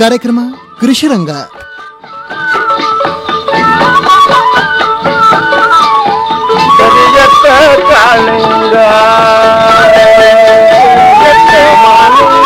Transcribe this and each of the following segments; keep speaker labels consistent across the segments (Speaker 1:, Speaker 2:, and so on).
Speaker 1: ಕಾರ್ಯಕ್ರಮ ಕೃಷಿರಂಗ
Speaker 2: ಕರಿಯತ್ತ ಕಾಳಿಂಗ ಕರಿಯತ್ತ ಮಾಲಿಂಗ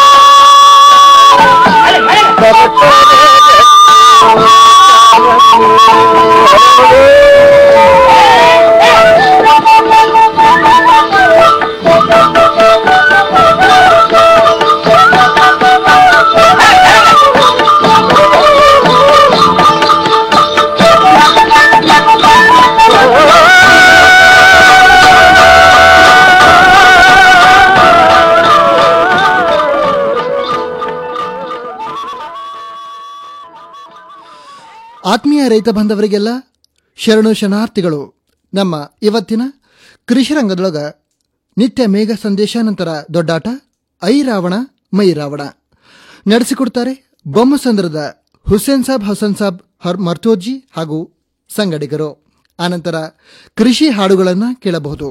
Speaker 1: ಆತ್ಮೀಯ ರೈತ ಬಾಂಧವರಿಗೆಲ್ಲ ಶರಣು ಶರಣಾರ್ಥಿಗಳು ನಮ್ಮ ಇವತ್ತಿನ ಕೃಷಿರಂಗದೊಳಗ ನಿತ್ಯ ಮೇಘ ಸಂದೇಶ ನಂತರ ದೊಡ್ಡಾಟ ಐ ರಾವಣ ಮೈ ರಾವಣ ನಡೆಸಿಕೊಡ್ತಾರೆ ಬೊಮ್ಮಸಂದ್ರದ ಹುಸೇನ್ ಸಾಬ್ ಹಸನ್ ಸಾಬ್ ಹರ್ ಮರ್ತೋಜಿ ಹಾಗೂ ಸಂಗಡಿಗರು ಆನಂತರ ಕೃಷಿ ಹಾಡುಗಳನ್ನು ಕೇಳಬಹುದು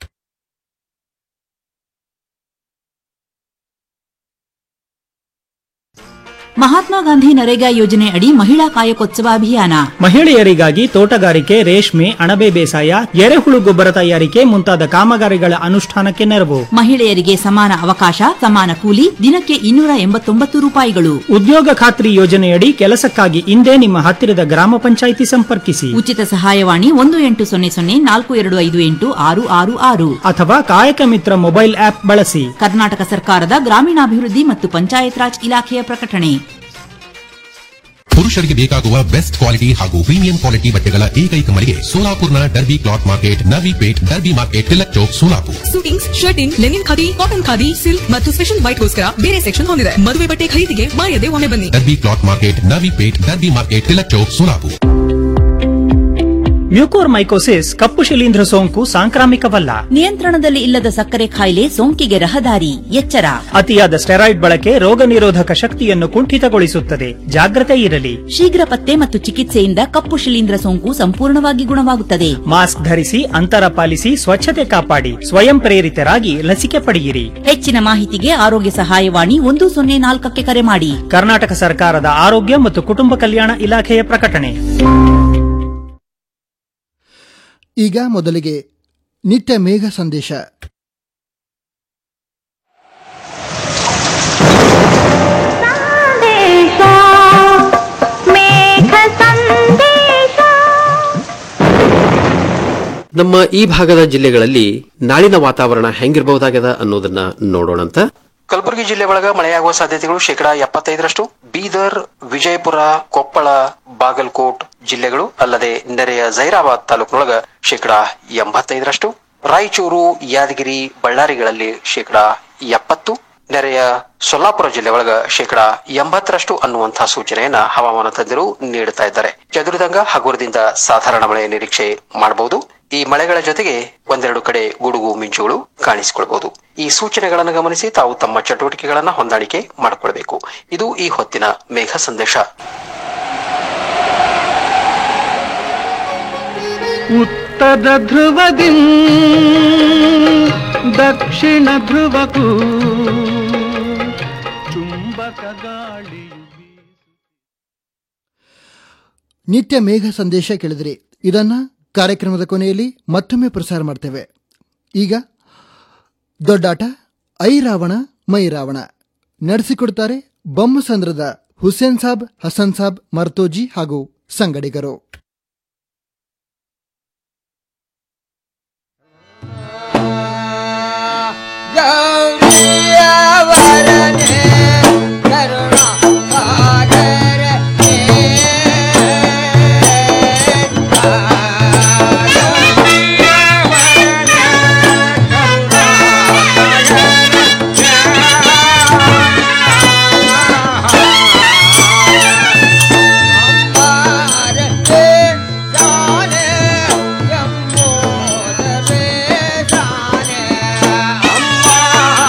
Speaker 3: ಮಹಾತ್ಮ ಗಾಂಧಿ ನರೇಗಾ ಯೋಜನೆ ಅಡಿ ಮಹಿಳಾ ಕಾಯಕೋತ್ಸವ ಅಭಿಯಾನ
Speaker 4: ಮಹಿಳೆಯರಿಗಾಗಿ ತೋಟಗಾರಿಕೆ ರೇಷ್ಮೆ ಅಣಬೆ ಬೇಸಾಯ ಎರೆಹುಳು ಗೊಬ್ಬರ ತಯಾರಿಕೆ ಮುಂತಾದ ಕಾಮಗಾರಿಗಳ ಅನುಷ್ಠಾನಕ್ಕೆ ನೆರವು
Speaker 3: ಮಹಿಳೆಯರಿಗೆ ಸಮಾನ ಅವಕಾಶ ಸಮಾನ ಕೂಲಿ ದಿನಕ್ಕೆ ಇನ್ನೂರ ಎಂಬತ್ತೊಂಬತ್ತು ರೂಪಾಯಿಗಳು
Speaker 4: ಉದ್ಯೋಗ ಖಾತ್ರಿ ಯೋಜನೆಯಡಿ ಕೆಲಸಕ್ಕಾಗಿ ಇಂದೇ ನಿಮ್ಮ ಹತ್ತಿರದ ಗ್ರಾಮ ಪಂಚಾಯಿತಿ ಸಂಪರ್ಕಿಸಿ
Speaker 3: ಉಚಿತ ಸಹಾಯವಾಣಿ ಒಂದು ಎಂಟು ಸೊನ್ನೆ ಸೊನ್ನೆ ನಾಲ್ಕು ಎರಡು ಐದು ಎಂಟು ಆರು ಆರು ಆರು
Speaker 4: ಅಥವಾ ಕಾಯಕ ಮಿತ್ರ ಮೊಬೈಲ್ ಆಪ್ ಬಳಸಿ
Speaker 3: ಕರ್ನಾಟಕ ಸರ್ಕಾರದ ಗ್ರಾಮೀಣಾಭಿವೃದ್ಧಿ ಮತ್ತು ಪಂಚಾಯತ್ ರಾಜ್ ಇಲಾಖೆಯ ಪ್ರಕಟಣೆ
Speaker 5: ಪುರುಷರಿಗೆ ಬೇಕಾಗುವ ಬೆಸ್ಟ್ ಕ್ವಾಲಿಟಿ ಹಾಗೂ ಪ್ರೀಮಿಯಂ ಕ್ವಾಲಿಟಿ ಬಟ್ಟೆಗಳ ಏಕೈಕ ಮಳಿಗೆ ಸೋಲಾಪುರ್ನ Derby cloth market Navi Peth Derby market Tilak Chowk Solapur
Speaker 6: suitings shirting linen khadi cotton khadi silk ಮತ್ತು ಸ್ಪೆಷಲ್ ವೈಟ್ಗೋಸ್ಕರ ಬೇರೆ ಸೆಕ್ಷನ್ ಹೊಂದಿದೆ ಮದುವೆ ಬಟ್ಟೆ ಖರೀದಿಗೆ ಮಾಯದೆ ಒಮ್ಮೆ ಬನ್ನಿ
Speaker 5: Derby cloth market Navi Peth Derby market Tilak Chowk Solapur
Speaker 4: mucormycosis ಕಪ್ಪು ಶಿಲೀಂಧ್ರ ಸೋಂಕು ಸಾಂಕ್ರಾಮಿಕವಲ್ಲ
Speaker 3: ನಿಯಂತ್ರಣದಲ್ಲಿ ಇಲ್ಲದ ಸಕ್ಕರೆ ಕಾಯಿಲೆ ಸೋಂಕಿಗೆ ರಹದಾರಿ ಎಚ್ಚರ
Speaker 4: ಅತಿಯಾದ ಸ್ಟೆರಾಯ್ಡ್ ಬಳಕೆ ರೋಗ ನಿರೋಧಕ ಶಕ್ತಿಯನ್ನು ಕುಂಠಿತಗೊಳಿಸುತ್ತದೆ ಜಾಗ್ರತೆ ಇರಲಿ
Speaker 3: ಶೀಘ್ರ ಪತ್ತೆ ಮತ್ತು ಚಿಕಿತ್ಸೆಯಿಂದ ಕಪ್ಪು ಶಿಲೀಂಧ್ರ ಸೋಂಕು ಸಂಪೂರ್ಣವಾಗಿ ಗುಣವಾಗುತ್ತದೆ
Speaker 4: ಮಾಸ್ಕ್ ಧರಿಸಿ ಅಂತರ ಪಾಲಿಸಿ ಸ್ವಚ್ಛತೆ ಕಾಪಾಡಿ ಸ್ವಯಂ ಪ್ರೇರಿತರಾಗಿ ಲಸಿಕೆ ಪಡೆಯಿರಿ
Speaker 3: ಹೆಚ್ಚಿನ ಮಾಹಿತಿಗೆ ಆರೋಗ್ಯ ಸಹಾಯವಾಣಿ ಒಂದು ಸೊನ್ನೆ ನಾಲ್ಕಕ್ಕೆ ಕರೆ ಮಾಡಿ
Speaker 4: ಕರ್ನಾಟಕ ಸರ್ಕಾರದ ಆರೋಗ್ಯ ಮತ್ತು ಕುಟುಂಬ ಕಲ್ಯಾಣ ಇಲಾಖೆಯ ಪ್ರಕಟಣೆ
Speaker 1: ಈಗ ಮೊದಲಿಗೆ ನಿತ್ಯ ಮೇಘ ಸಂದೇಶ
Speaker 7: ನಮ್ಮ ಈ ಭಾಗದ ಜಿಲ್ಲೆಗಳಲ್ಲಿ ನಾಳಿನ ವಾತಾವರಣ ಹೆಂಗಿರಬಹುದಾಗ್ಯದ ಅನ್ನೋದನ್ನ ನೋಡೋಣಂತ
Speaker 8: ಕಲಬುರಗಿ ಜಿಲ್ಲೆ ಒಳಗ ಮಳೆಯಾಗುವ ಸಾಧ್ಯತೆಗಳು ಶೇಕಡಾ ಎಪ್ಪತ್ತೈದರಷ್ಟು ಬೀದರ್ ವಿಜಯಪುರ ಕೊಪ್ಪಳ ಬಾಗಲಕೋಟ್ ಜಿಲ್ಲೆಗಳು ಅಲ್ಲದೆ ನೆರೆಯ ಜೈರಾಬಾದ್ ತಾಲೂಕಿನೊಳಗ ಶೇಕಡಾ ಎಂಬತ್ತೈದರಷ್ಟು ರಾಯಚೂರು ಯಾದಗಿರಿ ಬಳ್ಳಾರಿಗಳಲ್ಲಿ ಶೇಕಡಾ ಎಪ್ಪತ್ತು ನೆರೆಯ ಸೊಲ್ಲಾಪುರ ಜಿಲ್ಲೆ ಒಳಗ ಶೇಕಡಾ ಎಂಬತ್ತರಷ್ಟು ಅನ್ನುವಂತಹ ಸೂಚನೆಯನ್ನ ಹವಾಮಾನ ತಜ್ಞರು ನೀಡುತ್ತಾ ಇದ್ದಾರೆ ಚದುರಿದಂಗ ಹಗುರದಿಂದ ಸಾಧಾರಣ ಮಳೆಯ ನಿರೀಕ್ಷೆ ಮಾಡಬಹುದು ಈ ಮಳೆಗಳ ಜೊತೆಗೆ ಒಂದೆರಡು ಕಡೆ ಗುಡುಗು ಮಿಂಚುಗಳು ಕಾಣಿಸಿಕೊಳ್ಬಹುದು ಈ ಸೂಚನೆಗಳನ್ನು ಗಮನಿಸಿ ತಾವು ತಮ್ಮ ಚಟುವಟಿಕೆಗಳನ್ನ ಹೊಂದಾಣಿಕೆ ಮಾಡಿಕೊಳ್ಬೇಕು ಇದು ಈ ಹೊತ್ತಿನ ಮೇಘ ಸಂದೇಶ
Speaker 2: ಉತ್ತರ ಧ್ರುವದಿ ದಕ್ಷಿಣ ಧ್ರುವಕ್ಕೂ ಚುಂಬಕ ಗಾಳಿಯು
Speaker 1: ನಿತ್ಯ ಮೇಘ ಸಂದೇಶ ಕೇಳಿದ್ರಿ ಇದನ್ನ ಕಾರ್ಯಕ್ರಮದ ಕೊನೆಯಲ್ಲಿ ಮತ್ತೊಮ್ಮೆ ಪ್ರಸಾರ ಮಾಡ್ತೇವೆ ಈಗ ದೊಡ್ಡಾಟ ಐ ರಾವಣ ಮೈ ರಾವಣ ನಡೆಸಿಕೊಡ್ತಾರೆ ಬೊಮ್ಮಸಂದ್ರದ ಹುಸೇನ್ ಸಾಬ್ ಹಸನ್ ಸಾಬ್ ಮರ್ತೋಜಿ ಹಾಗೂ ಸಂಗಡಿಗರು
Speaker 2: ಅಮ್ಮ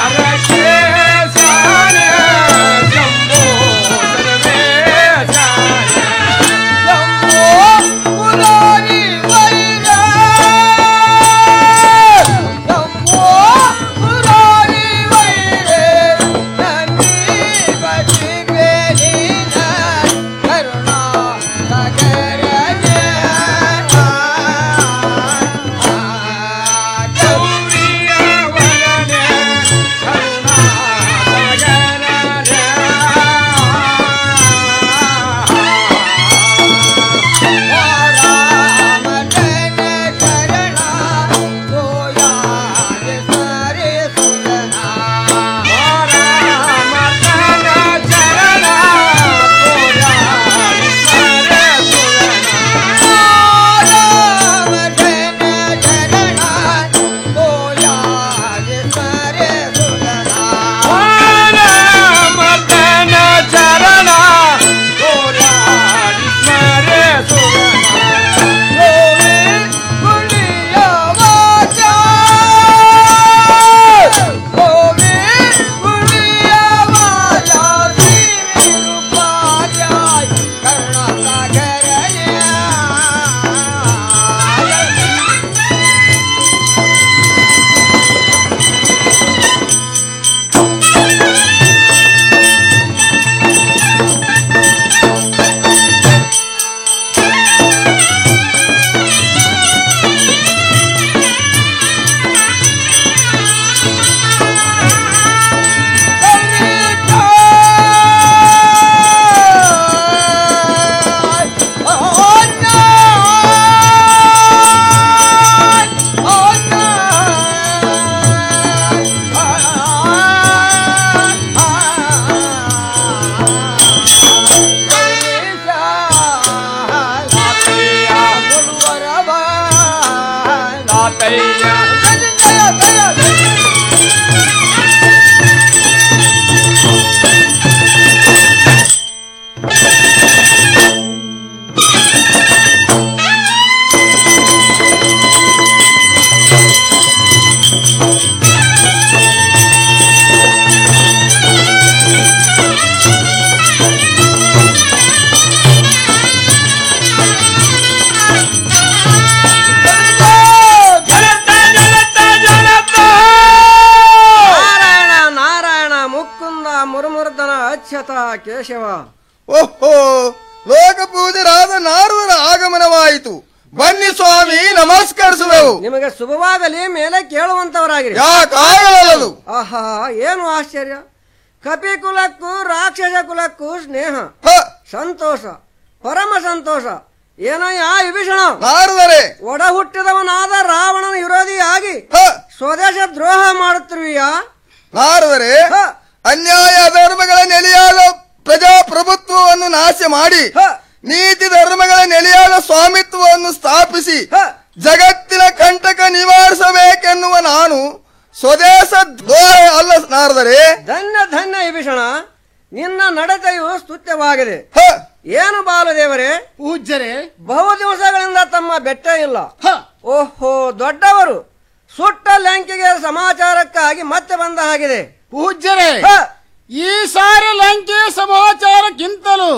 Speaker 9: ನಾರಾಯಣ ನಾರಾಯಣ ಮುಕುಂದ ಮುರುಮುರ್ದನ ಅಚ್ಯುತ ಕೇಶವ
Speaker 10: ಓಹೋ ಲೋಕ ಪೂಜರಾದ ನಾರದರ ಆಗಮನವಾಯಿತು ಬನ್ನಿ ಸ್ವಾಮಿ ನಮಸ್ಕರಿಸುವೆವು
Speaker 9: ನಿಮಗೆ ಶುಭವಾಗಲಿ ಮೇಲೆ ಕೇಳುವಂತವರಾಗಿರಿ
Speaker 10: ಯಾಕಾಗಲದು
Speaker 9: ಆಹಾ ಏನು ಆಶ್ಚರ್ಯ ಕಪಿ ಕುಲಕ್ಕೂ ರಾಕ್ಷಸ ಕುಲಕ್ಕೂ ಸ್ನೇಹ ಸಂತೋಷ ಪರಮ ಸಂತೋಷ ಏನಯ್ಯ ವಿಭೀಷಣ
Speaker 10: ನಾರದರೆ
Speaker 9: ಒಡ ಹುಟ್ಟಿದವನಾದ ರಾವಣನ ವಿರೋಧಿಯಾಗಿ ಸ್ವದೇಶ ದ್ರೋಹ ಮಾಡುತ್ತಿರುವಿಯಾ
Speaker 10: ನಾರದರೆ ಅನ್ಯಾಯ ಧರ್ಮಗಳ ನೆಲೆಯಾದ ಪ್ರಜಾಪ್ರಭುತ್ವವನ್ನು ನಾಶ ಮಾಡಿ ನೀತಿ ಧರ್ಮಗಳ ನೆಲೆಯಾದ ಸ್ವಾಮಿತ್ವವನ್ನು ಸ್ಥಾಪಿಸಿ ಜಗತ್ತಿನ ಕಂಟಕ ನಿವಾರಿಸಬೇಕೆನ್ನುವ ನಾನು ಸ್ವದೇಶ ದ್ರೋಹ ಅಲ್ಲ ನಾರದರೆ
Speaker 9: ಧನ್ಯ ಧನ್ಯ ವಿಭೀಷಣ ನಿನ್ನ ನಡತೆಯು ಸ್ತುತ್ಯವಾಗಿದೆ ಏನು ಬಾಲದೇವರೇ
Speaker 11: ಪೂಜ್ಯರೇ
Speaker 9: ಬಹು ದಿವಸಗಳಿಂದ ತಮ್ಮ ಬೆಟ್ಟ ಇಲ್ಲ ಓಹೋ ದೊಡ್ಡವರು ಸುಟ್ಟ ಲಂಕೆಗೆ ಸಮಾಚಾರಕ್ಕಾಗಿ ಮತ್ತೆ ಬಂದ ಹಾಗಿದೆ
Speaker 11: ಪೂಜ್ಯರೇ ಈ ಸಾರಿ ಲಂಕೆ ಸಮಾಚಾರಕ್ಕಿಂತಲೂ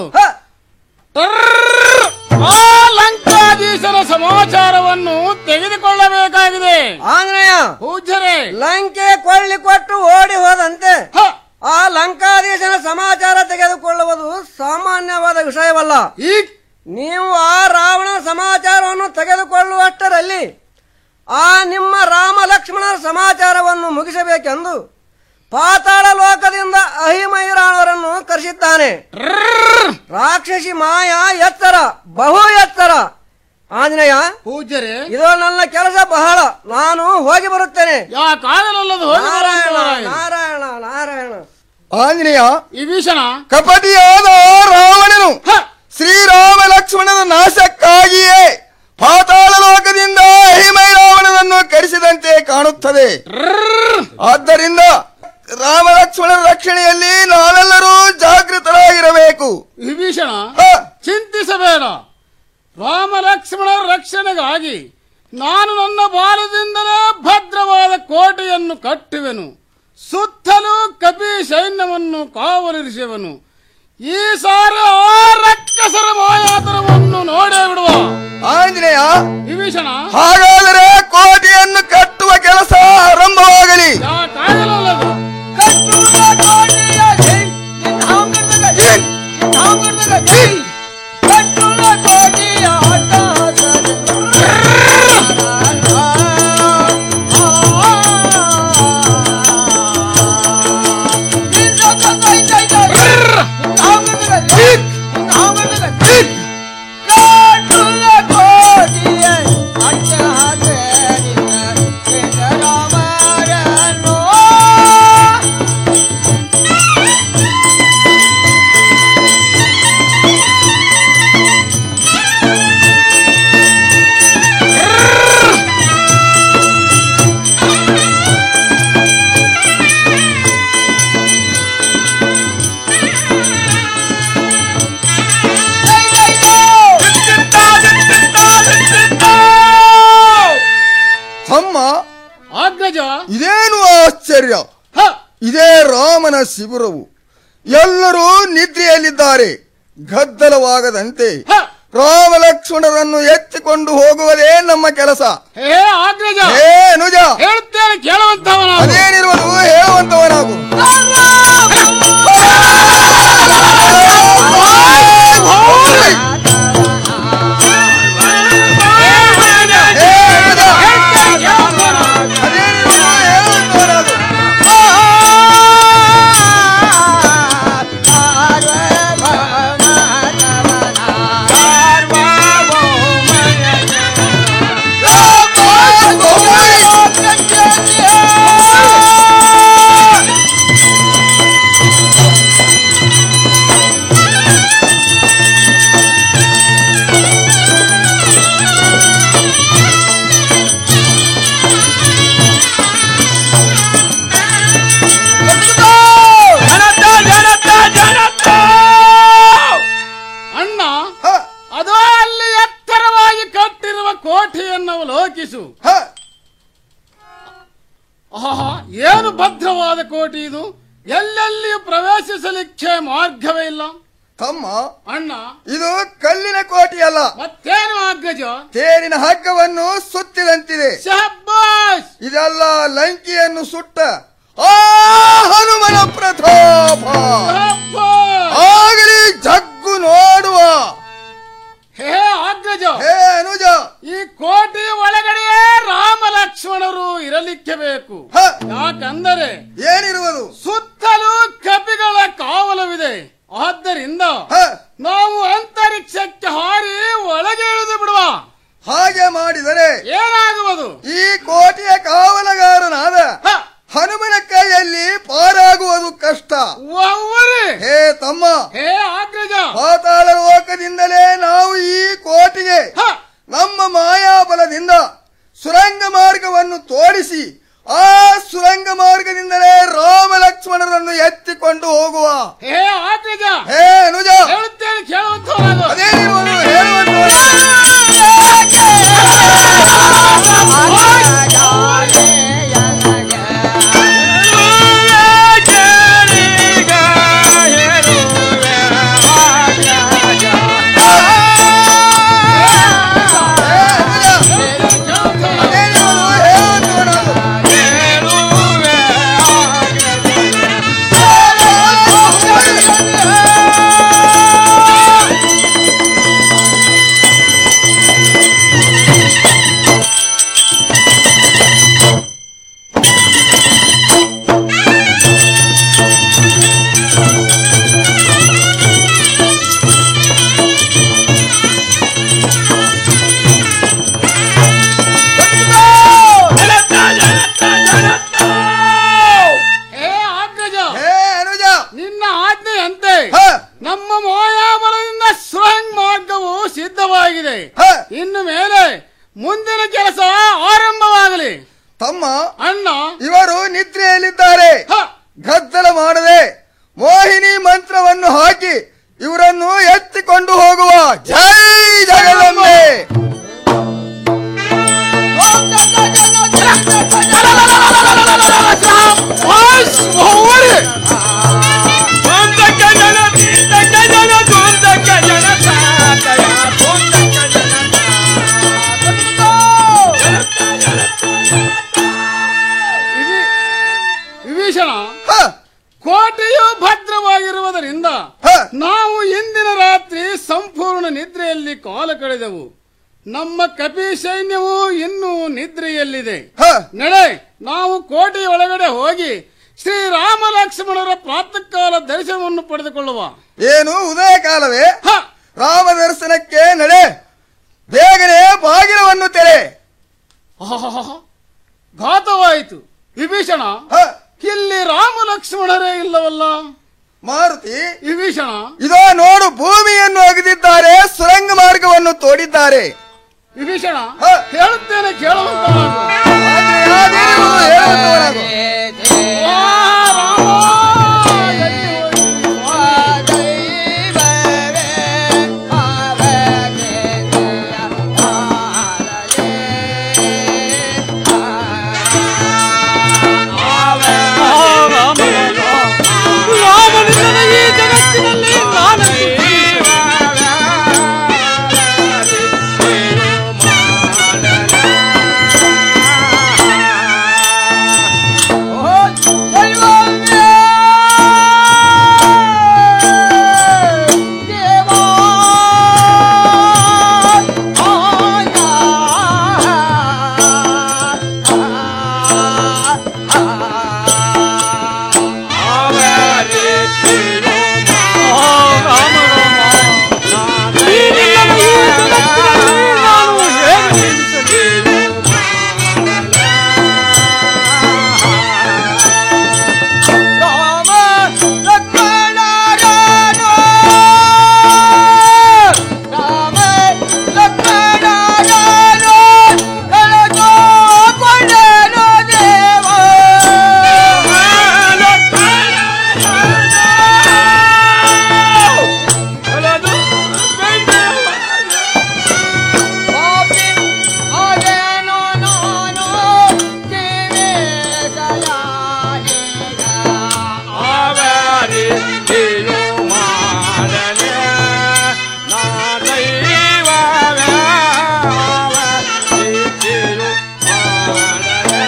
Speaker 11: ಟರ್ರ್ ಆ ಲಂಕಾಧೀಶರ ಸಮಾಚಾರವನ್ನು ತೆಗೆದುಕೊಳ್ಳಬೇಕಾಗಿದೆ
Speaker 9: ಆಂಜನೇಯ
Speaker 11: ಪೂಜ್ಯರೇ
Speaker 9: ಲಂಕೆ ಕೊಳ್ಳಿ ಕೊಟ್ಟು ಓಡಿ ಹೋದಂತೆ ಆ ಲಂಕಾಧೀಶನ ಸಮಾಚಾರ ತೆಗೆದುಕೊಳ್ಳುವುದು ಸಾಮಾನ್ಯವಾದ ವಿಷಯವಲ್ಲ ನೀವು ಆ ರಾವಣನ ಸಮಾಚಾರವನ್ನು ತೆಗೆದುಕೊಳ್ಳುವಷ್ಟರಲ್ಲಿ ಆ ನಿಮ್ಮ ರಾಮ ಲಕ್ಷ್ಮಣರ ಸಮಾಚಾರವನ್ನು ಮುಗಿಸಬೇಕೆಂದು ಪಾತಾಳ ಲೋಕದಿಂದ ಅಹಿಮೈರಾಣವರನ್ನು ಕರೆಸಿದ್ದಾನೆ ರಾಕ್ಷಸಿ ಮಾಯಾ ಎತ್ತರ ಬಹು ಎತ್ತರ ಆಂಜನೇಯ
Speaker 11: ಪೂಜ್ಯರೇ
Speaker 9: ಇದು ನನ್ನ ಕೆಲಸ ಬಹಳ ನಾನು ಹೋಗಿ ಬರುತ್ತೇನೆ
Speaker 11: ಯಾಕಾಗಲಲ್ಲದು ಹೋಗಿ
Speaker 9: ನಾರಾಯಣ
Speaker 11: ಬರುವಂತವರಾಗಿ.
Speaker 9: ನಾರಾಯಣ ನಾರಾಯಣ
Speaker 10: ಆಂಜನೇಯ
Speaker 11: ವಿಭೀಷಣ
Speaker 10: ಕಪಟಿಯಾದ ರಾವಣನು ಶ್ರೀರಾಮ ಲಕ್ಷ್ಮಣನ ನಾಶಕ್ಕಾಗಿಯೇ ಪಾತಾಳ ಲೋಕದಿಂದ ಹಿಮೈ ರಾವಣನನ್ನು ಕರೆಸಿದಂತೆ ಕಾಣುತ್ತದೆ ಆದ್ದರಿಂದ ರಾಮ ಲಕ್ಷ್ಮಣರ ರಕ್ಷಣೆಯಲ್ಲಿ ನಾವೆಲ್ಲರೂ ಜಾಗೃತರಾಗಿರಬೇಕು
Speaker 11: ವಿಭೀಷಣ ಚಿಂತಿಸಬೇಡ ರಾಮ ಲಕ್ಷ್ಮಣರ ರಕ್ಷಣೆಗಾಗಿ ನಾನು ನನ್ನ ಬಾಲದಿಂದಲೇ ಭದ್ರವಾದ ಕೋಟೆಯನ್ನು ಕಟ್ಟುವೆನು ಸುತ್ತಲೂ ಕಪಿ ಸೈನ್ಯವನ್ನು ಕಾವಲಿರಿಸುವನು ಈ ಸಾರಿ ಆ ರಕ್ಕಸರ ಮಾಯಾತರವನ್ನು ನೋಡೇ ಬಿಡುವ
Speaker 10: ಆಂಜನೇಯ
Speaker 11: ವಿಭೀಷಣ
Speaker 10: ಹಾಗಾದರೆ ಕೋಟೆಯನ್ನು ಕಟ್ಟುವ ಕೆಲಸ ಆರಂಭವಾಗಲಿ
Speaker 11: ಯಾಕಾಗಲಲ್ಲದು
Speaker 10: ತಮ್ಮ
Speaker 11: ಅಗ್ರಜ
Speaker 10: ಇದೇನು ಆಶ್ಚರ್ಯ ಇದೇ ರಾಮನ ಶಿಬಿರವು ಎಲ್ಲರೂ ನಿದ್ರೆಯಲ್ಲಿದ್ದಾರೆ ಗದ್ದಲವಾಗದಂತೆ ರಾಮ ಲಕ್ಷ್ಮಣರನ್ನು ಎತ್ತಿಕೊಂಡು ಹೋಗುವುದೇ ನಮ್ಮ ಕೆಲಸ
Speaker 11: ಹೇ ಅಗ್ರಜ
Speaker 10: ಹೇ ಅನುಜ
Speaker 11: ಹೇಳುತ್ತೇನೆ ಕೇಳುವಂತವನ
Speaker 10: ಅದೇನಿರುವುದು ಹೇಳುವಂತವನಾಗು
Speaker 11: ಕೋಟಿ ಇದು ಎಲ್ಲೆಲ್ಲಿ ಪ್ರವೇಶಿಸಲಿಕ್ಕೆ ಮಾರ್ಗವೇ ಇಲ್ಲ
Speaker 10: ತಮ್ಮ
Speaker 11: ಅಣ್ಣ
Speaker 10: ಇದು ಕಲ್ಲಿನ ಕೋಟೆ ಅಲ್ಲ
Speaker 11: ಮತ್ತೇನು ಅಗ್ರಜ
Speaker 10: ತೇರಿನ ಹಗ್ಗವನ್ನು ಸುತ್ತಿದಂತಿದೆ
Speaker 11: ಶಹಬ್ಬಾಸ್
Speaker 10: ಇದೆಲ್ಲ ಲಂಕಿಯನ್ನು ಸುಟ್ಟ ಆ ಹನುಮನ ಪ್ರತಾಪ ಆಗಲಿ ಜಗ್ಗು ನೋಡುವ
Speaker 11: ಹೇ ಅಗ್ರಜ
Speaker 10: ಹೇ ಅನುಜ
Speaker 11: ಈ ಕೋಟೆ ಒಳಗಡೆಯೇ ರಾಮ ಲಕ್ಷ್ಮಣರು ಇರಲಿಕ್ಕೆ ಬೇಕು ಯಾಕಂದರೆ
Speaker 10: ಏನಿರುವುದು
Speaker 11: ಸುತ್ತಲೂ ಕಪಿಗಳ ಕಾವಲವಿದೆ ಆದ್ದರಿಂದ ನಾವು ಅಂತರಿಕ್ಷಕ್ಕೆ ಹಾರಿ ಒಳಗೆ ಇಳಿದು ಬಿಡುವ
Speaker 10: ಹಾಗೆ ಮಾಡಿದರೆ
Speaker 11: ಏನಾಗುವುದು
Speaker 10: ಈ ಕೋಟೆಯ ಕಾವಲಗಾರನಾದ ಹನುಮನ ಕೈಯಲ್ಲಿ ಪಾರಾಗುವುದು ಕಷ್ಟ ಹೇ ತಮ್ಮ
Speaker 11: ಹೇ ಅಗ್ರಜ
Speaker 10: ಪಾತಾಳ ಲೋಕದಿಂದಲೇ ನಾವು ಈ ಕೋಟೆಗೆ ನಮ್ಮ ಮಾಯಾಬಲದಿಂದ ಸುರಂಗ ಮಾರ್ಗವನ್ನು ತೋರಿಸಿ ಆ ಸುರಂಗ ಮಾರ್ಗದಿಂದಲೇ ರಾಮ ಲಕ್ಷ್ಮಣರನ್ನು ಎತ್ತಿಕೊಂಡು ಹೋಗುವ
Speaker 11: ಹೇ ಅಗ್ರಜ
Speaker 10: ಹೇ ಅನುಜ
Speaker 11: ಹೇಳುತ್ತೇನೆ ಕೇಳುವಂತವರಾಗು
Speaker 10: ಅದೇನಿರುವುದು ಹೇಳುವಂತವರಾಗು.
Speaker 11: ಹೇ ಅಗ್ರಜ
Speaker 10: ಹೇ ಅನುಜ
Speaker 11: ನಿನ್ನ ಆಜ್ಞೆಯಂತೆ ನಮ್ಮ ಮಾಯಾಬಲದಿಂದ ಸುರಂಗ್ ಮಾರ್ಗವು ಸಿದ್ಧವಾಗಿದೆ ಇನ್ನು ಮೇಲೆ ಮುಂದಿನ ಕೆಲಸ ಆರಂಭವಾಗಲಿ
Speaker 10: ತಮ್ಮ
Speaker 11: ಅಣ್ಣ
Speaker 10: ಇವರು ನಿದ್ರೆಯಲ್ಲಿದ್ದಾರೆ ಗದ್ದಲ ಮಾಡದೆ ಮೋಹಿನಿ ಮಂತ್ರವನ್ನು ಹಾಕಿ ಇವರನ್ನು ಎತ್ತಿಕೊಂಡು ಹೋಗುವ ಜೈ ಜಗದಂಬೆ
Speaker 11: ವಿಭೀಷಣ ಕೋಟೆಯು ಭದ್ರವಾಗಿರುವುದರಿಂದ ನಾವು ಇಂದಿನ ರಾತ್ರಿ ಸಂಪೂರ್ಣ ನಿದ್ರೆಯಲ್ಲಿ ಕಾಲ ಕಳೆದೆವು ನಮ್ಮ ಕಪಿ ಸೈನ್ಯವು ಇನ್ನೂ ನಿದ್ರೆಯಲ್ಲಿದೆ ನಡೆ ನಾವು ಕೋಟೆಯ ಒಳಗಡೆ ಹೋಗಿ ಶ್ರೀರಾಮ ಲಕ್ಷ್ಮಣರ ಪ್ರಾತಃ ಕಾಲ ದರ್ಶನವನ್ನು ಪಡೆದುಕೊಳ್ಳುವ
Speaker 10: ಏನು ಉದಯ ಕಾಲವೇ ರಾಮ ದರ್ಶನಕ್ಕೆ ನಡೆ ಬೇಗನೆ ಬಾಗಿಲವನ್ನು ತೆರೆ
Speaker 11: ಆಹಾಹಾಹಾ. ಘಾತವಾಯಿತು ವಿಭೀಷಣ ಇಲ್ಲಿ ರಾಮ ಲಕ್ಷ್ಮಣರೇ ಇಲ್ಲವಲ್ಲ
Speaker 10: ಮಾರುತಿ
Speaker 11: ವಿಭೀಷಣ
Speaker 10: ಇದೋ ನೋಡು ಭೂಮಿಯನ್ನು ಅಗೆದಿದ್ದಾರೆ ಸುರಂಗ ಮಾರ್ಗವನ್ನು ತೋಡಿದ್ದಾರೆ
Speaker 11: ವಿಭೀಷಣ ಹೇಳುತ್ತೇನೆ ಕೇಳುವಂತ ಪ್ರೀತಿಯು ಮಾಡಲೆ ನಾ ದೈವವೇ ಅವ ಪ್ರೀತಿಯು ಮಾಡಲೆ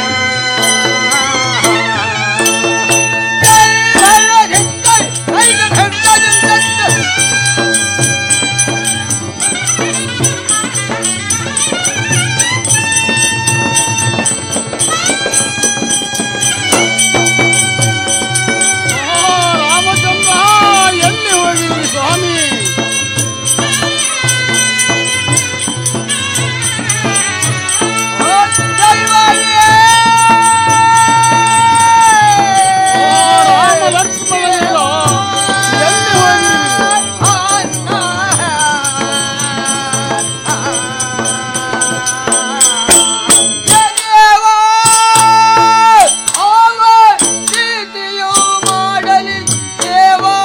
Speaker 11: ರಾಮಚಂದ್ರ ಎಲ್ಲಿ ಹೋಗಿದ್ರಿ ಸ್ವಾಮಿ ರಾಮ ಲಕ್ಷ್ಮಣನಿರೋ ಎಲ್ಲಿ ಹೋಗಿದ್ರಿ
Speaker 9: ಮಾಡಲಿ ದೇವಾ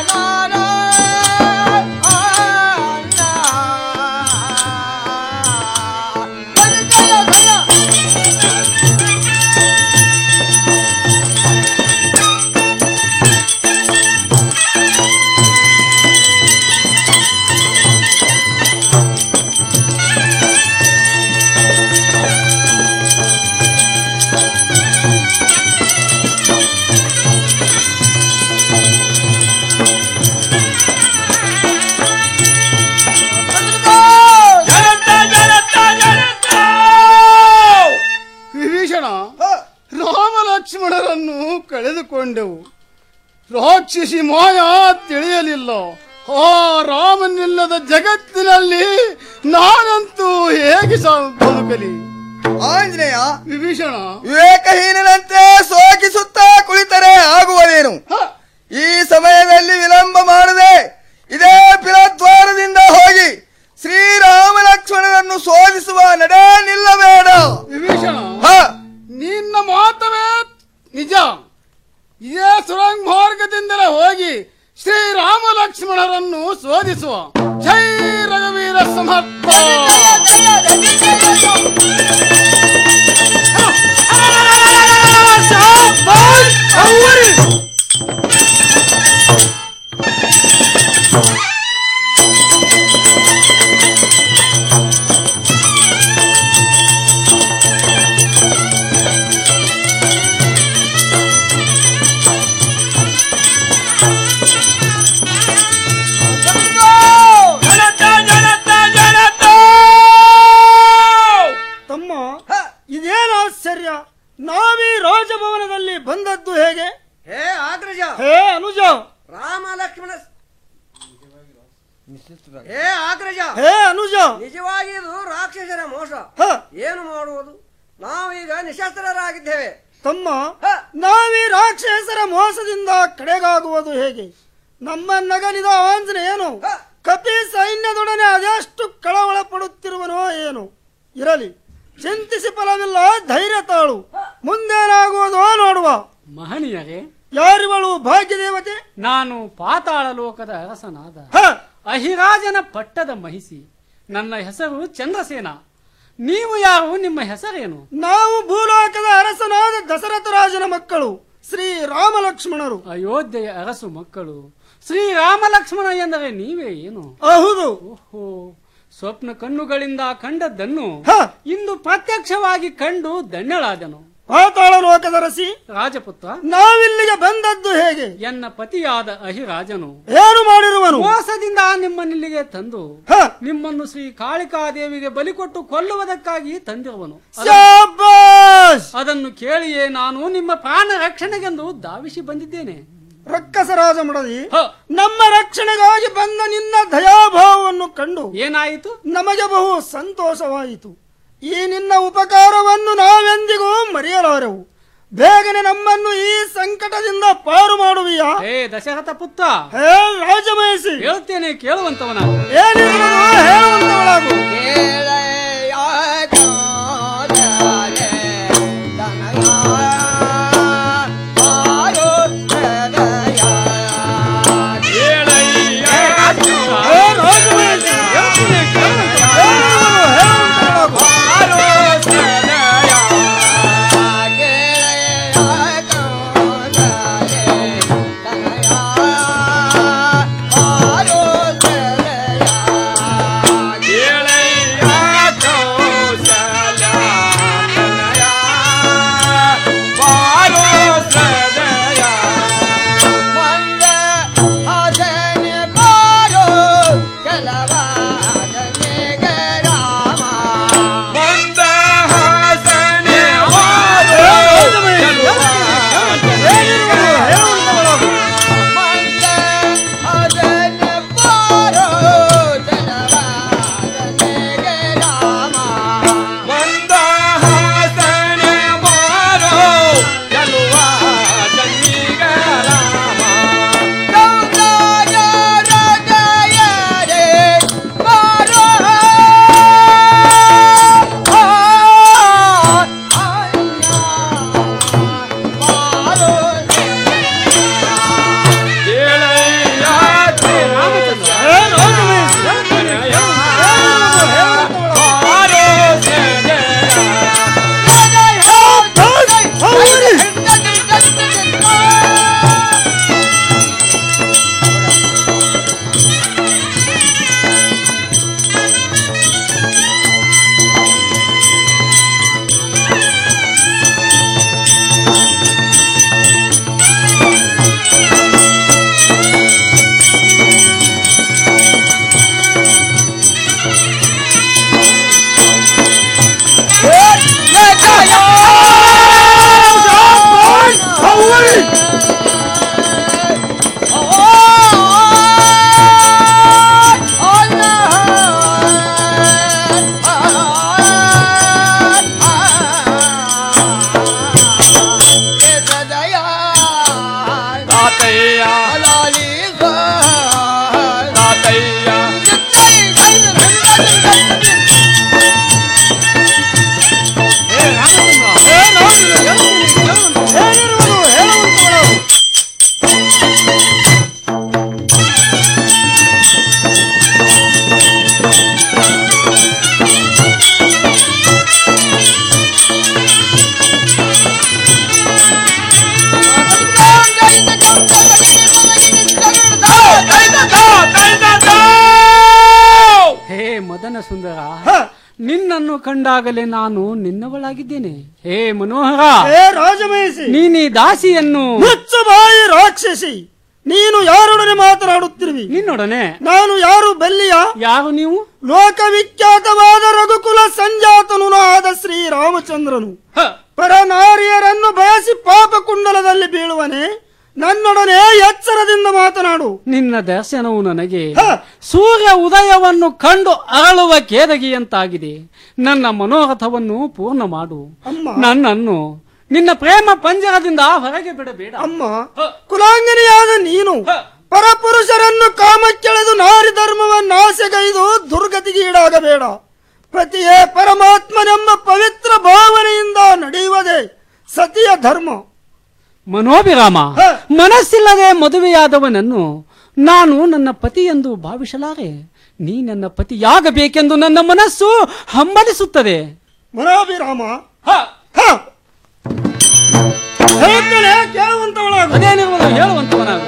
Speaker 11: ವಿಭೀಷಣ ರಾಮ ಲಕ್ಷ್ಮಣರನ್ನು ಕಳೆದುಕೊಂಡೆವು ರಾಕ್ಷಸಿ ಮಾಯ ತಿಳಿಯಲಿಲ್ಲ ಆ ರಾಮನಿಲ್ಲದ ಜಗತ್ತಿನಲ್ಲಿ ನಾನಂತೂ ಹೇಗೆ ಸಾ- ಬದುಕಲಿ
Speaker 10: ಆಂಜನೇಯ
Speaker 11: ವಿಭೀಷಣ
Speaker 10: ವಿವೇಕಹೀನನಂತೆ ಸೋಕಿಸುತ್ತಾ ಕುಳಿತರೆ ಆಗುವುದೇನು ಈ ಸಮಯದಲ್ಲಿ ವಿಳಂಬ ಮಾಡದೆ ಇದೇ ಪಿರದ್ವಾರದಿಂದ ಹೋಗಿ ಶ್ರೀರಾಮ ಲಕ್ಷ್ಮಣರನ್ನು ಶೋಧಿಸುವ ನಡೆ ನಿಲ್ಲಬೇಡ
Speaker 11: ವಿಭೀಷಣ
Speaker 10: ಹ
Speaker 11: ನಿನ್ನ ಮಾತವೇ ನಿಜ ಇದೇ ಸುರಂಗ್ ಮಾರ್ಗದಿಂದಲೇ ಹೋಗಿ ಶ್ರೀರಾಮ ಲಕ್ಷ್ಮಣರನ್ನು ಶೋಧಿಸುವ ಜೈ ರಘುವೀರ ಸಮರ್ಥ
Speaker 12: ತಮ್ಮ ಇದೇನು ಆಶ್ಚರ್ಯ ನಾವೀ ರಾಜಭವನದಲ್ಲಿ ಬಂದದ್ದು ಹೇಗೆ
Speaker 9: ಹೇ ಆಗ್ರಜ
Speaker 12: ಹೇ ಅನುಜ
Speaker 9: ರಾಮ ಲಕ್ಷ್ಮಣ ಹೇ ಆಗ್ರಜ
Speaker 12: ಹೇ ಅನುಜ
Speaker 9: ನಿಜವಾಗಿ ಇದು ರಾಕ್ಷಸರ ಮೋಸ
Speaker 12: ಹ.
Speaker 9: ಏನು ಮಾಡುವುದು ನಾವೀಗ ನಿಶಸ್ತ್ರರಾಗಿದ್ದೇವೆ
Speaker 12: ತಮ್ಮ ನಾವೀ ರಾಕ್ಷಸರ ಮೋಸದಿಂದ ಕಡೆಗಾಗುವುದು ಹೇಗೆ ನಮ್ಮನ್ನಗಲಿದ ಆಂಜನೇಯನು ಕಪಿ ಸೈನ್ಯದೊಡನೆ ಅದೆಷ್ಟು ಕಳವಳ ಪಡುತ್ತಿರುವನೋ ಏನು ಇರಲಿ ಚಿಂತಿಸಿ ಫಲವಿಲ್ಲ ಧೈರ್ಯ ತಾಳು ಮುಂದೇನಾಗುವುದೋ ನೋಡುವ
Speaker 13: ಮಹನೀಯರೇ
Speaker 12: ಯಾರಿವಳು ಭಾಗ್ಯದೇವತೆ
Speaker 13: ನಾನು ಪಾತಾಳ ಲೋಕದ ಅರಸನಾದ ಅಹಿರಾಜನ ಪಟ್ಟದ ಮಹಿಸಿ ನನ್ನ ಹೆಸರು ಚಂದ್ರಸೇನ ನೀವು ಯಾರು ನಿಮ್ಮ ಹೆಸರೇನು
Speaker 12: ನಾವು ಭೂಲೋಕದ ಅರಸನಾದ ದಶರಥ ರಾಜನ ಮಕ್ಕಳು ಶ್ರೀ ರಾಮ ಲಕ್ಷ್ಮಣರು
Speaker 13: ಅಯೋಧ್ಯೆಯ ಅರಸು ಮಕ್ಕಳು ಶ್ರೀರಾಮ ಲಕ್ಷ್ಮಣ ಎಂದರೆ ನೀವೇ ಏನು
Speaker 12: ಹೌದು
Speaker 13: ಓಹೋ ಸ್ವಪ್ನ ಕಣ್ಣುಗಳಿಂದ ಕಂಡದ್ದನ್ನು ಇಂದು ಪ್ರತ್ಯಕ್ಷವಾಗಿ ಕಂಡು ಧನ್ಯಳಾದನು
Speaker 12: ಪಾತಾಳ ಲೋಕದ ರಸಿ
Speaker 13: ರಾಜಪುತ್ರ
Speaker 12: ನಾವಿಲ್ಲಿಗೆ ಬಂದದ್ದು ಹೇಗೆ
Speaker 13: ಎನ್ನ ಪತಿಯಾದ ಅಹಿರಾಜನು
Speaker 12: ಏನು ಮಾಡಿರುವನು
Speaker 13: ಮೋಸದಿಂದ ನಿಮ್ಮನ್ನಿಲ್ಲಿಗೆ ತಂದು ನಿಮ್ಮನ್ನು ಶ್ರೀ ಕಾಳಿಕಾದೇವಿಗೆ ಬಲಿ ಕೊಟ್ಟು ಕೊಲ್ಲುವುದಕ್ಕಾಗಿ ತಂದಿರುವನು
Speaker 12: ಶಾಬಾಷ್!
Speaker 13: ಅದನ್ನು ಕೇಳಿಯೇ ನಾನು ನಿಮ್ಮ ಪ್ರಾಣ ರಕ್ಷಣೆಗೆಂದು ಧಾವಿಸಿ ಬಂದಿದ್ದೇನೆ
Speaker 12: ರಕ್ಕಸ ರಾಜ ಮಡದಿ ನಮ್ಮ ರಕ್ಷಣೆಗಾಗಿ ಬಂದ ನಿನ್ನ ದಯಾಭಾವವನ್ನು ಕಂಡು
Speaker 13: ಏನಾಯಿತು
Speaker 12: ನಮಗೆ ಬಹು ಸಂತೋಷವಾಯಿತು ಈ ನಿನ್ನ ಉಪಕಾರವನ್ನು ನಾವೆಂದಿಗೂ ಮರೆಯಲಾರೆವು ಬೇಗನೆ ನಮ್ಮನ್ನು ಈ ಸಂಕಟದಿಂದ ಪಾರು ಮಾಡುವಿಯಾ
Speaker 13: ಹೇ ದಶರಥ ಪುತ್ರ
Speaker 12: ಹೇ ರಾಜಮಹಿಷಿ
Speaker 13: ಹೇಳ್ತೇನೆ ಕೇಳುವಂತವನ
Speaker 12: ಏನಿರುವುದು ಹೇಳುವಂತವಳಾಗು
Speaker 9: ಆ
Speaker 11: ತಾತಯ್ಯ ತಾತಯ್ಯ
Speaker 13: ಹೇ ಮದನ ಸುಂದರ ನಿನ್ನನ್ನು ಕಂಡಾಗಲೇ ನಾನು ನಿನ್ನವಳಾಗಿದ್ದೇನೆ ಹೇ ಮನೋಹರ
Speaker 12: ಹೇ ರಾಜಮಹಿಷಿ
Speaker 13: ನೀನೀ ದಾಸಿಯನ್ನು
Speaker 12: ಮುಚ್ಚು ಬಾಯಿ ರಾಕ್ಷಸಿ ನೀನು ಯಾರೊಡನೆ ಮಾತನಾಡುತ್ತಿರುವಿ
Speaker 13: ನಿನ್ನೊಡನೆ
Speaker 12: ನಾನು ಯಾರು ಬೆಲ್ಲಿಯ
Speaker 13: ಯಾರು ನೀವು
Speaker 12: ಲೋಕವಿಖ್ಯಾತವಾದ ರಘುಕುಲ ಸಂಜಾತನು ಆದ ಶ್ರೀರಾಮಚಂದ್ರನು ಪರನಾರಿಯರನ್ನು ಬಯಸಿ ಪಾಪ ಕುಂಡಲದಲ್ಲಿ ಬೀಳುವನೆ ನನ್ನೊಡನೆ ಎಚ್ಚರದಿಂದ ಮಾತನಾಡು
Speaker 13: ನಿನ್ನ ದರ್ಶನವು ನನಗೆ ಸೂರ್ಯ ಉದಯವನ್ನು ಕಂಡು ಅರಳುವ ಕೇದಗಿಯಂತಾಗಿದೆ ನನ್ನ ಮನೋರಥವನ್ನು ಪೂರ್ಣ ಮಾಡು ನನ್ನನ್ನು ನಿನ್ನ ಪ್ರೇಮ ಪಂಜರದಿಂದ ಹೊರಗೆ ಬಿಡಬೇಡ
Speaker 12: ಅಮ್ಮ ಕುಲಾಂಗನಿಯಾದ ನೀನು ಪರಪುರುಷರನ್ನು ಕಾಮಕ್ಕೆಳೆದು ನಾರಿ ಧರ್ಮವನ್ನಾಸೆಗೈದು ದುರ್ಗತಿಗೆ ಈಡಾಗಬೇಡ ಪತಿಯೇ ಪರಮಾತ್ಮನೆಂಬ ಪವಿತ್ರ ಭಾವನೆಯಿಂದ ನಡೆಯುವುದೇ ಸತಿಯ ಧರ್ಮ
Speaker 13: ಮನೋಭಿರಾಮ ಮನಸ್ಸಿಲ್ಲದೆ ಮದುವೆಯಾದವನನ್ನು ನಾನು ನನ್ನ ಪತಿ ಎಂದು ಭಾವಿಸಲಾರೆ ನೀ ನನ್ನ ಪತಿಯಾಗಬೇಕೆಂದು ನನ್ನ ಮನಸ್ಸು ಹಂಬಲಿಸುತ್ತದೆ
Speaker 12: ಮನೋಭಿರಾಮ ಹೇಳ್ತೇನೆ ಕೇಳುವಂತವಳಾಗು
Speaker 13: ಅದೇನಿರುವುದು ಹೇಳುವಂತವನಾಗು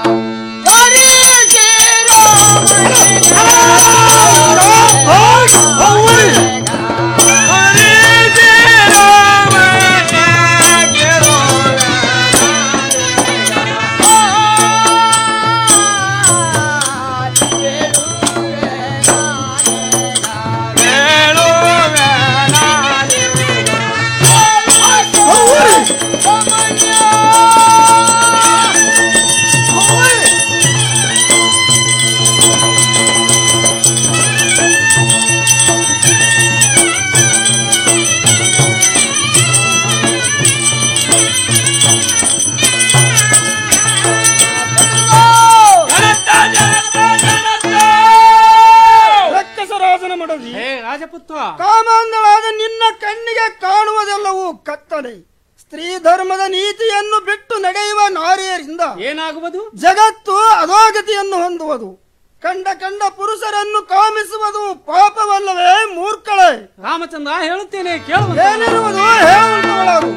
Speaker 12: ರಕ್ಕಸರಾಜನ ಮಡದಿ
Speaker 13: ಹೇ ರಾಜಪುತ್ರ
Speaker 12: ಕಾಮಾಂಧವಾದ ನಿನ್ನ ಕಣ್ಣಿಗೆ ಕಾಣುವುದೆಲ್ಲವೂ ಕತ್ತಲೆ ಸ್ತ್ರೀ ಧರ್ಮದ ನೀತಿಯನ್ನು ಬಿಟ್ಟು ನಡೆಯುವ ನಾರಿಯರಿಂದ
Speaker 13: ಏನಾಗುವುದು
Speaker 12: ಜಗತ್ತು ಅಧೋಗತಿಯನ್ನು ಹೊಂದುವುದು ಕಂಡ ಕಂಡ ಪುರುಷರನ್ನು ಕಾಮಿಸುವುದು ಪಾಪವಲ್ಲವೇ ಮೂರ್ಖಳೆ
Speaker 13: ರಾಮಚಂದ್ರ ಹೇಳುತ್ತೇನೆ ಕೇಳುವ
Speaker 12: ಏನಿರುವುದು ಹೇಳುವಂತವಳಾಗು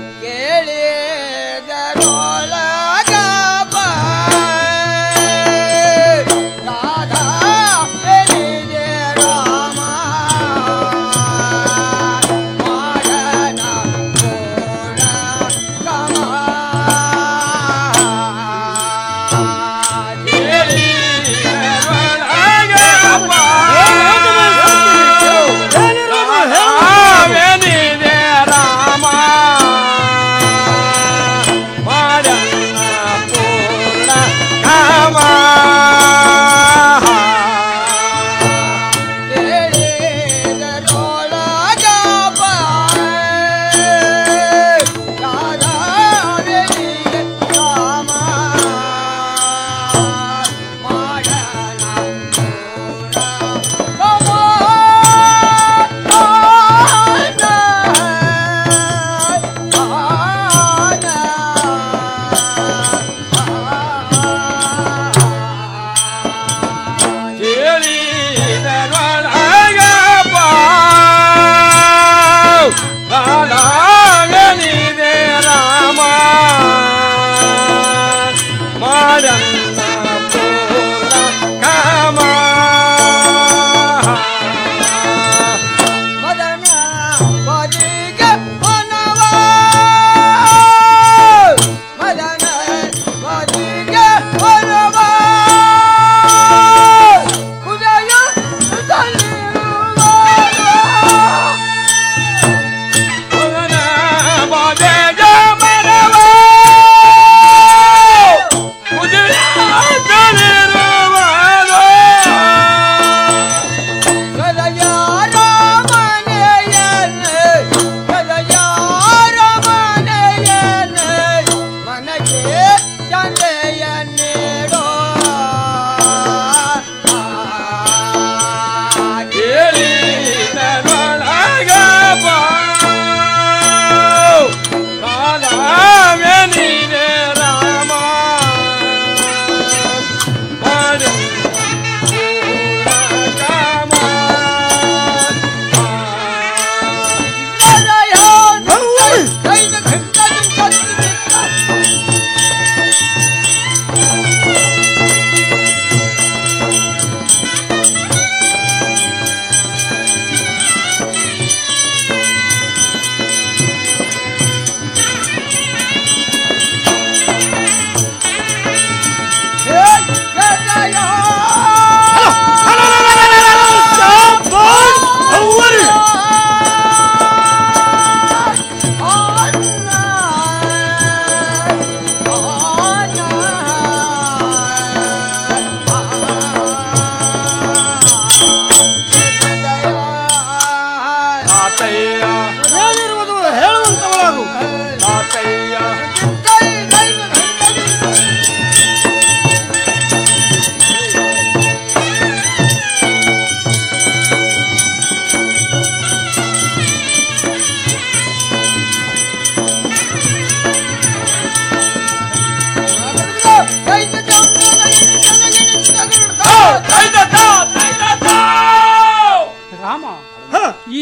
Speaker 11: ರಾಮ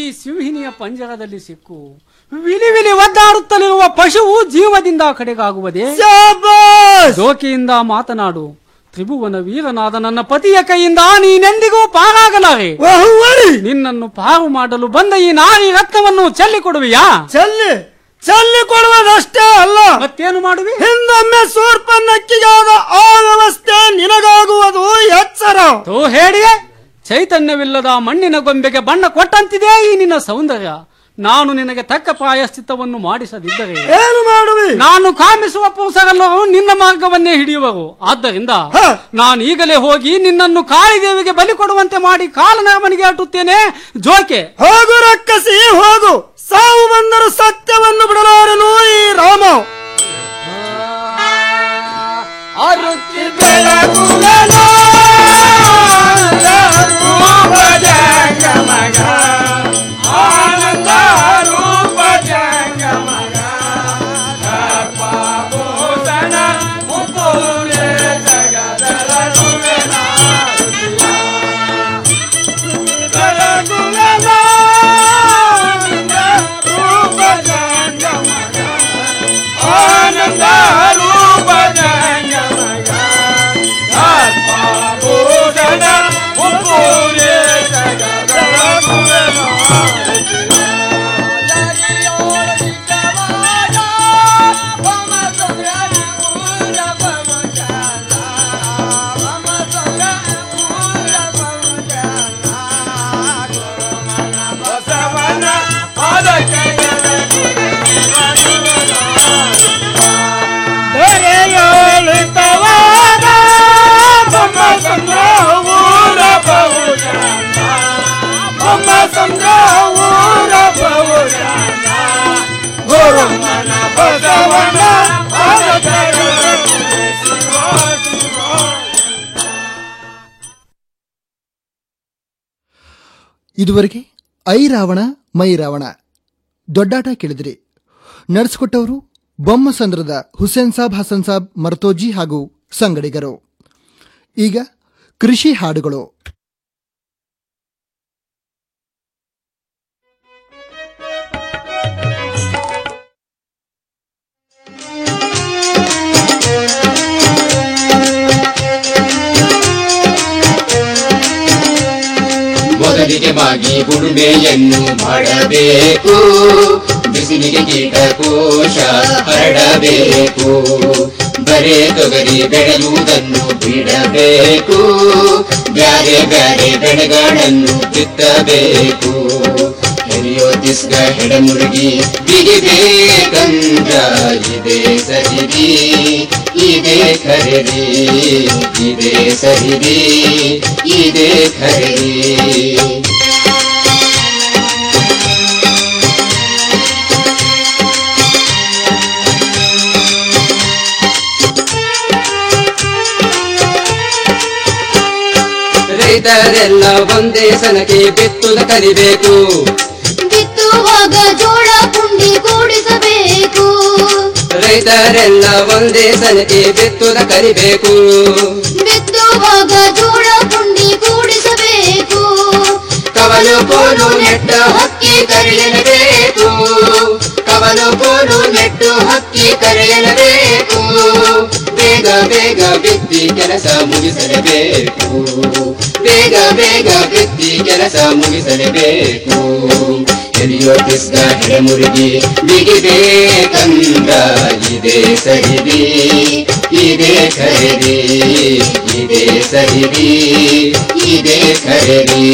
Speaker 13: ಸಿಂಹಿನಿಯ ಪಂಜರದಲ್ಲಿ ಸಿಕ್ಕು ವಿಲಿ ವಿಲಿ ಒದ್ದಾಡುತ್ತಲಿರುವ ಪಶುವು ಜೀವದಿಂದ ಕಡೆಗಾಗುವುದೇ ದೋಕೆಯಿಂದ ಮಾತನಾಡು ತ್ರಿಭುವನ ವೀರನಾದ ನನ್ನ ಪತಿಯ ಕೈಯಿಂದ ನೀನೆಂದಿಗೂ ಪಾರಾಗಲಾರೆ ನಿನ್ನನ್ನು ಪಾರು ಮಾಡಲು ಬಂದ ಈ ನಾರಿ ರಕ್ತವನ್ನು ಚೆಲ್ಲಿಕೊಡುವಿಯಾ
Speaker 12: ಚೆಲ್ಲಿ ಚೆಲ್ಲಿ ಕೊಡುವುದಷ್ಟೇ ಅಲ್ಲ
Speaker 13: ಮತ್ತೇನು ಮಾಡುವಿ
Speaker 12: ಹಿಂದೊಮ್ಮೆ ಸೂರ್ಪನ್ನಕ್ಕಿಗಾದ ಆ ವ್ಯವಸ್ಥೆ ನಿನಗಾಗುವುದು ಎಚ್ಚರ
Speaker 13: ತೋ ಹೇಳಿಯೇ ಚೈತನ್ಯವಿಲ್ಲದ ಮಣ್ಣಿನ ಗೊಂಬೆಗೆ ಬಣ್ಣ ಕೊಟ್ಟಂತಿದೆ ಈ ನಿನ್ನ ಸೌಂದರ್ಯ ನಾನು ನಿನಗೆ ತಕ್ಕ ಪ್ರಾಯಶ್ಚಿತ್ತವನ್ನು ಮಾಡಿಸದಿದ್ದರೆ
Speaker 12: ಏನು ಮಾಡುವಿ
Speaker 13: ನಾನು ಕಾಮಿಸುವ ಪುರುಷರೆಲ್ಲರೂ ನಿನ್ನ ಮಾರ್ಗವನ್ನೇ ಹಿಡಿಯುವರು ಆದ್ದರಿಂದ ನಾನು ಈಗಲೇ ಹೋಗಿ ನಿನ್ನನ್ನು ಕಾಳಿದೇವಿಗೆ ಬಲಿ ಕೊಡುವಂತೆ ಮಾಡಿ ಕಾಲನ ಮನೆಗೆ ಅಟ್ಟುತ್ತೇನೆ ಜೋಕೆ
Speaker 12: ಹೋಗು ರಕ್ಕಸಿ ಹೋಗು ಸಾವು ಬಂದರೂ ಸತ್ಯವನ್ನು ಬಿಡಲಾರನು ಈ ರಾಮ
Speaker 1: ಇದುವರೆಗೆ ಐ ರಾವಣ ಮೈ ರಾವಣ ದೊಡ್ಡಾಟ ಕೇಳಿದಿರಿ ನಡೆಸಿಕೊಟ್ಟವರು ಬೊಮ್ಮಸಂದ್ರದ ಹುಸೇನ್ ಸಾಬ್ ಹಸನ್ ಸಾಬ್ ಮರ್ತೋಜಿ ಹಾಗೂ ಸಂಗಡಿಗರು ಈಗ ಕೃಷಿ ಹಾಡುಗಳು
Speaker 14: ಮೊದಲಿಗೆ ಮಾಗಿ ಉಳುಮೆಯನ್ನು ಮಾಡಬೇಕು ಬಿಸಿಲಿಗೆ ಕೀಟಕೋಶ ಹರಡಬೇಕು ಬರೇ ತೊಗರಿ ಬೆಳೆಯುವುದನ್ನು ಬಿಡಬೇಕು ಬ್ಯಾರೆ ಬ್ಯಾರೆ ಬೆಳೆಗಳನ್ನು ಬಿತ್ತಬೇಕು ಹೆರಿಯೋ ದಿಸ್ಗ ಹೆಡಮುರುಗಿ ಬಿಗಿಬೇಕಂದ್ರ ಇದೇ ಸರಿರಿ ಇದೇ ಖರೀದಿ ಇದೇ ಸರಿರಿ ಇದೇ ಖರೀದಿ ರೈತರೆಲ್ಲ ಒಂದೇ ಸನಕ್ಕೆ ಬಿತ್ತುದ ಕಲಿಬೇಕು
Speaker 15: ಬಿತ್ತುವಾಗ ಜೋಳ ಪುಂಡಿ ಕೂಡಿಸಬೇಕು
Speaker 14: ರೈತರೆಲ್ಲ ಒಂದೇ ಸನಕ್ಕೆ ಬಿತ್ತುದ ಕಲಿಬೇಕು
Speaker 15: ಬಿತ್ತುವಾಗ ಜೋಳ ಪುಂಡಿ ಕೂಡಿಸಬೇಕು
Speaker 14: ಕವಲು ಕೋಲು ನೆಟ್ಟ ಹಕ್ಕಿ ಕರೆಯಲೇಬೇಕು ಕವಲು ಕೋಲು ನೆಟ್ಟು ಹಕ್ಕಿ ಕರೆಯಲೇಬೇಕು ಬೇಗ ಬೇಗ ಬಿತ್ತಿ ಕೆಲಸ ಮುಗಿಸಲೇಬೇಕು ಬೇಗ ಬೇಗ ಬಿತ್ತಿ ಕೆಲಸ ಮುಗಿಸಲೇಬೇಕು ಎಲಿಯೋ ಕಿಸ್ಗ ಹೆಡೆಮುರುಗಿ ಬಿಗಿಬೇಕಂದ ಇದೇ ಸರಿದಿ ಇದೇ ಖರೀದಿ ಇದೇ ಸರಿದಿ ಇದೇ ಖರೀದಿ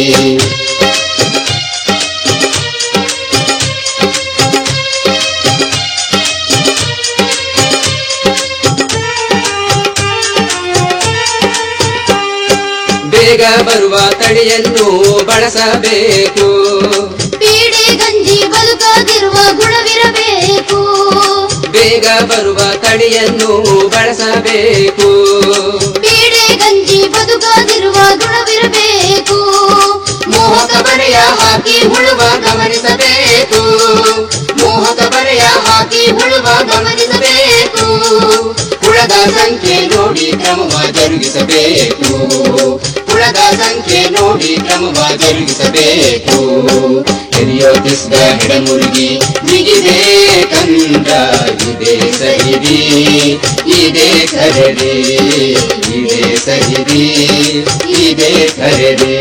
Speaker 14: ಬೇಗ ಬರುವ ತಳಿಯನ್ನು ಬಳಸಬೇಕು
Speaker 15: ಪೀಡೆ ಗಂಜಿ ಬದುಕದಿರುವ ಗುಣವಿರಬೇಕು
Speaker 14: ಬೇಗ ಬರುವ ತಳಿಯನ್ನು ಬಳಸಬೇಕು
Speaker 15: ಪೀಡೆ ಗಂಜಿ ಬದುಕದಿರುವ ಗುಣವಿರಬೇಕು
Speaker 14: ಮೋಹಕ ಬರೆಯ ಹಾಕಿ ಹುಳುವ ಗಮನಿಸಬೇಕು ಮೋಹಕ ಬರೆಯ ಹಾಕಿ ಹುಳುವ ಗಮನಿಸಬೇಕು ಹುಳದ ಸಂಖ್ಯೆ ನೋಡಿ ಕ್ರಮವ ಜರುಗಿಸಬೇಕು ಹುಳದ ಸಂಖ್ಯೆ ನೋಡಿ ಕ್ರಮವ ಜರುಗಿಸಬೇಕು ಹಿರಿಯೋತಿಸ್ದ ಹೆಡಮುರುಗಿ ಬಿಗಿದೆ ಕಂದ ಇದೇ ಸಹಿರಿ ಇದೇ ಕರೆರಿ ಇದೇ ಸಹಿರಿ ಇದೇ ಕರೆರಿ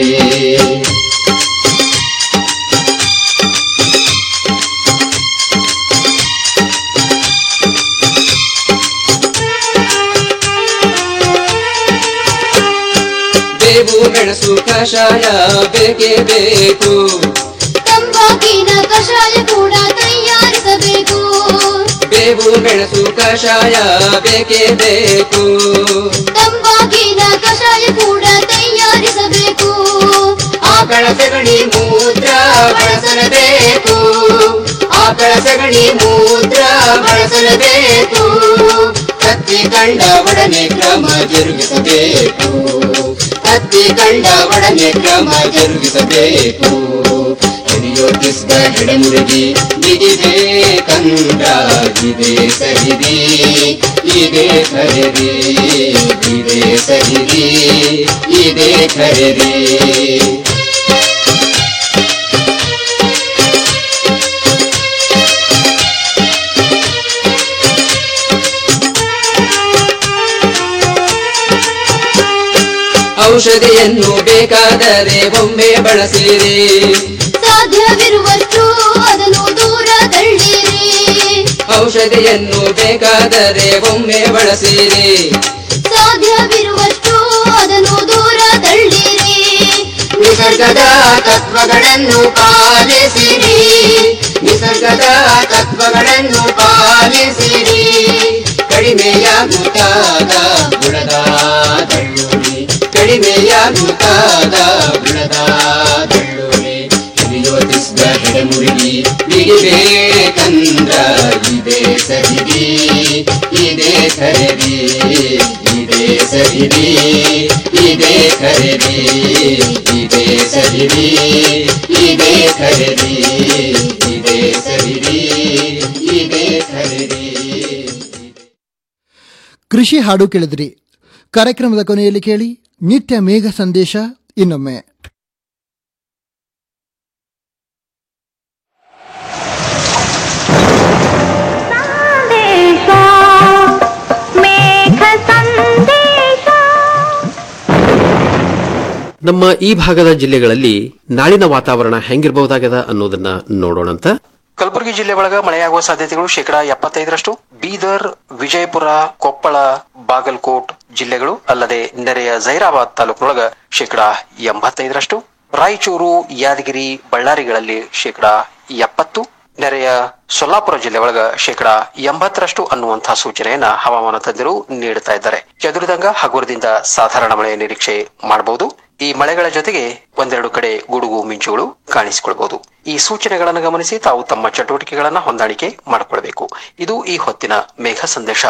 Speaker 14: ಬೇವು ಮೆಣಸು ಕಷಾಯ ಬೇಕೇ ಬೇಕು
Speaker 15: ತಂಬಾಕಿನ ಕಷಾಯ ಕೂಡ ತಯಾರಿಸಬೇಕು
Speaker 14: ಬೇವು ಮೆಣಸು ಕಷಾಯ ಬೇಕೇ ಬೇಕು
Speaker 15: ತಂಬಾಕಿನ ಕಷಾಯ ಕೂಡ ತಯಾರಿಸಬೇಕು
Speaker 14: ಆಕಳ ಸಗಣಿ ಮೂತ್ರ ಬಳಸಲೇಬೇಕು ಆಕಳ ಸಗಣಿ ಮೂತ್ರ ಬಳಸಲೇಬೇಕು ಕತ್ತಿ ಕಂಡ ಒಡನೆ ಕ್ರಮ ಜರುಗಿಸಬೇಕು ಕತ್ತಿ ಕಂಡ ಒಡನೆ ಕ್ರಮ ಜರುಗಿಸಬೇಕು ಹಿರಿಯೋಗಿಸಿದ ಹೆಡಮುರುಗಿ ಬಿಗಿದೆ ಕಂದ ಇದೇ ಸಹಿರಿ ಇದೇ ಖರೀರಿ ಇದೇ ಸಹಿರಿ ಇದೇ ಖರೀರಿ ಔಷಧಿಯನ್ನು ಬೇಕಾದರೆ ಒಮ್ಮೆ ಬಳಸಿರಿ
Speaker 15: ಸಾಧ್ಯವಿರುವಷ್ಟು ಅದನ್ನು ದೂರ ತಳ್ಳಿರಿ
Speaker 14: ಔಷಧಿಯನ್ನು ಬೇಕಾದರೆ ಒಮ್ಮೆ ಬಳಸಿರಿ
Speaker 15: ಸಾಧ್ಯವಿರುವಷ್ಟು ಅದನ್ನು ದೂರ ತಳ್ಳಿರಿ
Speaker 14: ನಿಸರ್ಗದ ತತ್ವಗಳನ್ನು ಪಾಲಿಸಿರಿ ನಿಸರ್ಗದ ತತ್ವಗಳನ್ನು ಪಾಲಿಸಿರಿ ಕಡಿಮೆಯಾಗುತ್ತಾದ ಗುಣದ ದಳ್ಳುರಿ ಕಡಿಮೆಯಾಗುತ್ತಾದ ಗುಣದ ದಳ್ಳುರಿ ಹಿರಿಯೋತಿಸಿದ ಹೆಡಮುರುಗಿ ಬಿಡಿಬೇಕಂದ್ರ ಇದೇ ಸಹಿರಿ ಇದೇ ಖರೀರಿ ಇದೇ ಸಹಿರಿ ಇದೇ ಖರೀರಿ ಇದೇ ಸಹಿರಿ ಇದೇ ಖರೀರಿ ಇದೇ ಸಹಿರಿ ಇದೇ ಖರೀರಿ
Speaker 1: ಕೃಷಿ ಹಾಡು ಕೇಳಿದ್ರಿ ಕಾರ್ಯಕ್ರಮದ ಕೊನೆಯಲ್ಲಿ ಕೇಳಿ ನಿತ್ಯ ಮೇಘ ಸಂದೇಶ ಇನ್ನೊಮ್ಮೆ
Speaker 7: ನಮ್ಮ ಈ ಭಾಗದ ಜಿಲ್ಲೆಗಳಲ್ಲಿ ನಾಳಿನ ವಾತಾವರಣ ಹೆಂಗಿರಬಹುದಾಗದ ಅನ್ನೋದನ್ನ ನೋಡೋಣಂತ
Speaker 8: ಕಲಬುರಗಿ ಜಿಲ್ಲೆ ಒಳಗ ಮಳೆಯಾಗುವ ಸಾಧ್ಯತೆಗಳು ಶೇಕಡಾ ಎಪ್ಪತ್ತೈದರಷ್ಟು ಬೀದರ್ ವಿಜಯಪುರ ಕೊಪ್ಪಳ ಬಾಗಲಕೋಟ್ ಜಿಲ್ಲೆಗಳು ಅಲ್ಲದೆ ನೆರೆಯ ಜೈರಾಬಾದ್ ತಾಲೂಕಿನೊಳಗ ಶೇಕಡಾ ಎಂಬತ್ತೈದರಷ್ಟು ರಾಯಚೂರು ಯಾದಗಿರಿ ಬಳ್ಳಾರಿಗಳಲ್ಲಿ ಶೇಕಡಾ ಎಪ್ಪತ್ತು ನೆರೆಯ ಸೊಲ್ಲಾಪುರ ಜಿಲ್ಲೆ ಒಳಗ ಶೇಕಡಾ ಎಂಬತ್ತರಷ್ಟು ಅನ್ನುವಂತಹ ಸೂಚನೆಯನ್ನ ಹವಾಮಾನ ತಜ್ಞರು ನೀಡುತ್ತಾ ಇದ್ದಾರೆ ಚದುರಿದಂಗ ಹಗುರದಿಂದ ಸಾಧಾರಣ ಮಳೆಯ ನಿರೀಕ್ಷೆ ಮಾಡಬಹುದು ಈ ಮಳೆಗಳ ಜೊತೆಗೆ ಒಂದೆರಡು ಕಡೆ ಗುಡುಗು ಮಿಂಚುಗಳು ಕಾಣಿಸಿಕೊಳ್ಬಹುದು ಈ ಸೂಚನೆಗಳನ್ನು ಗಮನಿಸಿ ತಾವು ತಮ್ಮ ಚಟುವಟಿಕೆಗಳನ್ನ ಹೊಂದಾಣಿಕೆ ಮಾಡಿಕೊಳ್ಬೇಕು ಇದು ಈ ಹೊತ್ತಿನ ಮೇಘ ಸಂದೇಶ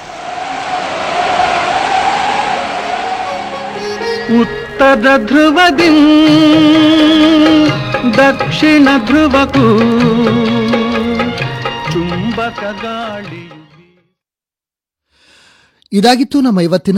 Speaker 2: ಉತ್ತರ ಧ್ರುವದಿ ದಕ್ಷಿಣ ಧ್ರುವಕ್ಕೂ ಚುಂಬಕ ಗಾಳಿ
Speaker 1: ಇದಾಗಿತ್ತು ನಮ್ಮ ಇವತ್ತಿನ